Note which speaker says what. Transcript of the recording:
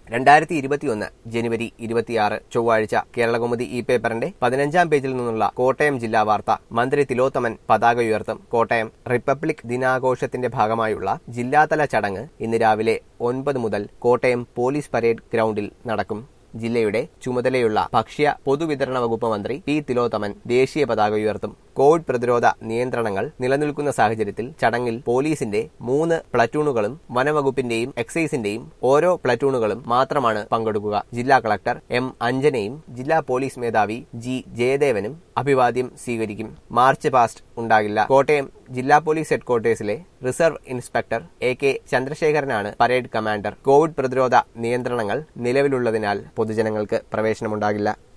Speaker 1: രണ്ടായിരത്തി ഇരുപത്തിയൊന്ന് ജനുവരി ഇരുപത്തിയാറ് ചൊവ്വാഴ്ച കേരളകൗമുദി ഇ പേപ്പറിന്റെ പതിനഞ്ചാം പേജിൽ നിന്നുള്ള കോട്ടയം ജില്ലാ വാർത്ത മന്ത്രി തിലോത്തമൻ പതാക ഉയർത്തും കോട്ടയം റിപ്പബ്ലിക് ദിനാഘോഷത്തിന്റെ ഭാഗമായുള്ള ജില്ലാതല ചടങ്ങ് ഇന്ന് രാവിലെ ഒൻപത് മുതൽ കോട്ടയം പോലീസ് പരേഡ് ഗ്രൗണ്ടിൽ നടക്കും ജില്ലയുടെ ചുമതലയുള്ള ഭക്ഷ്യ പൊതുവിതരണ വകുപ്പ് മന്ത്രി പി തിലോത്തമൻ ദേശീയ പതാക ഉയർത്തും കോവിഡ് പ്രതിരോധ നിയന്ത്രണങ്ങൾ നിലനിൽക്കുന്ന സാഹചര്യത്തിൽ ചടങ്ങിൽ പോലീസിന്റെ മൂന്ന് പ്ലറ്റൂണുകളും വനവകുപ്പിന്റെയും എക്സൈസിന്റെയും ഓരോ പ്ലറ്റൂണുകളും മാത്രമാണ് പങ്കെടുക്കുക ജില്ലാ കളക്ടർ എം അഞ്ജനയും ജില്ലാ പോലീസ് മേധാവി ജി ജയദേവനും അഭിവാദ്യം സ്വീകരിക്കും മാർച്ച് പാസ്റ്റ് ഉണ്ടാകില്ല കോട്ടയം ജില്ലാ പോലീസ് ഹെഡ്ക്വാർട്ടേഴ്സിലെ റിസർവ് ഇൻസ്പെക്ടർ എ കെ ചന്ദ്രശേഖരനാണ് പരേഡ് കമാൻഡർ കോവിഡ് പ്രതിരോധ നിയന്ത്രണങ്ങൾ നിലവിലുള്ളതിനാൽ പൊതുജനങ്ങൾക്ക് പ്രവേശനമുണ്ടാകില്ല